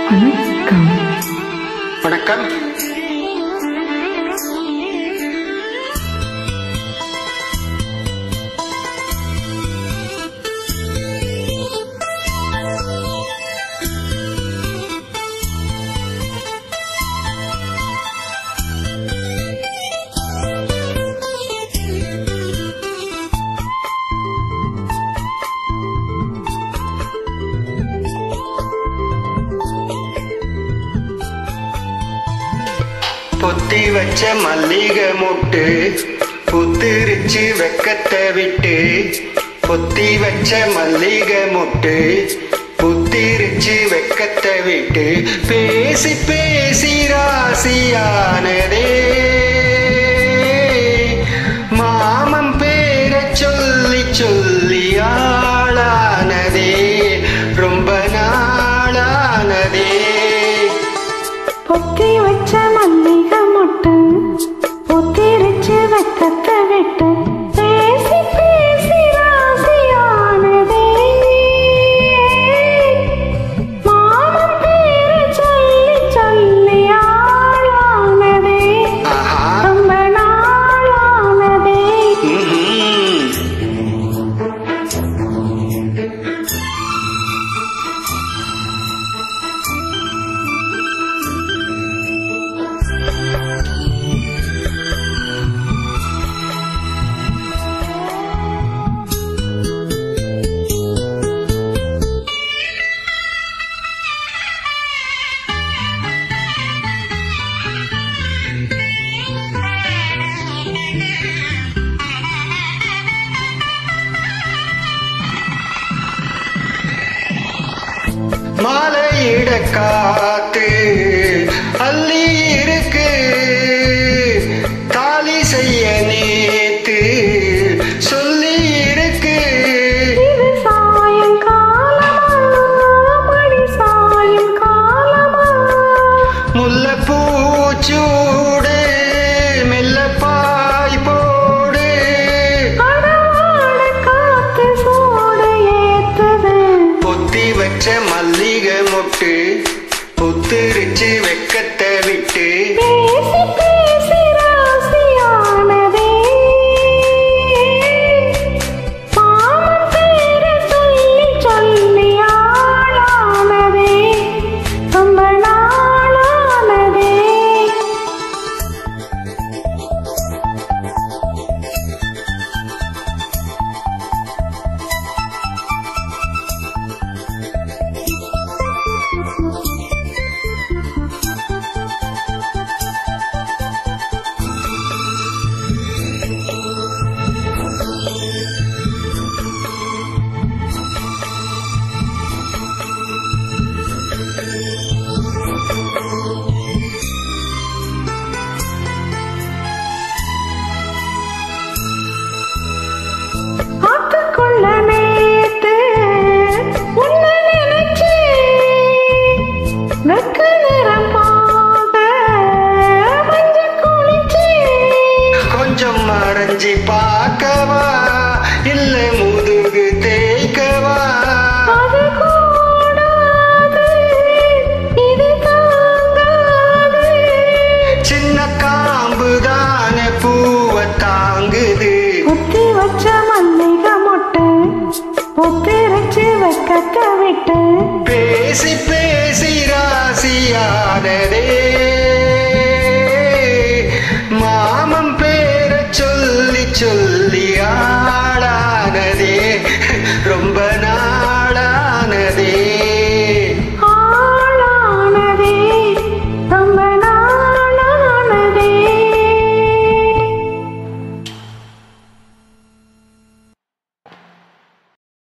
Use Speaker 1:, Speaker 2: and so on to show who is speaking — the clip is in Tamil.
Speaker 1: வணக்கம்
Speaker 2: வணக்கம் பொத்தி வச்ச மல்லிகை மொட்டு புத்திரிச்சு வெக்கத்தை விட்டு பொத்தி வச்ச மல்லிகை மொட்டு புத்திரிச்சு வெக்கத்தை விட்டு பேசி பேசி ராசியானதே மாமன் பேர சொல்லி சொல்லி ஆளானதே ரொம்ப நாளானதே
Speaker 1: பொத்தி வச்ச மல்லிகை மொட்டு பொத்திரிச்சு வெக்கத்தை விட்டு பேசி பேசி ராசியானதே மாமன் பேரை சொல்லி சொல்லி ஆளானதே
Speaker 2: ஆஹா
Speaker 1: ரொம்ப நாளானதே
Speaker 2: ம்ஹும். மாலையிட காத்து அள்ளி இருக்கு தாலி செய்ய நேத்து சொல்லி இருக்கு
Speaker 1: இது சாயங்காலமா மணி சாயங்காலமா
Speaker 2: முல்லைப்பூச்சூடு மெல்ல பாய் போடு
Speaker 1: அடவாட காத்து சூடு ஏத்துது
Speaker 2: பொத்தி வச்ச மல்லிகை மொட்டு புத்திரிச்சு வெக்கத்தை விட்டு
Speaker 1: பேசி பேசி ராசியானதே மாமன் பேரை சொல்லி சொல்லி ஆளானதே ரொம்ப நாளானதே ஆத்துக்குள்ள நேத்து உன்னை நினைச்சேன். வெக்க நிறம் போக மஞ்சள் குளிச்சேன்.
Speaker 2: கொஞ்சம் மறைஞ்சி பார்க்கவா இல்ல முதுகு தேய்க்கவா
Speaker 1: அது கூடாது, இது தாங்காது.
Speaker 2: சின்ன காம்பு தானே பூவை தாங்குது
Speaker 1: குத்தி வச்ச மல்லிகை மொட்டு பொத்திரிச்சு வெக்கத்தை விட்டு
Speaker 2: பேசி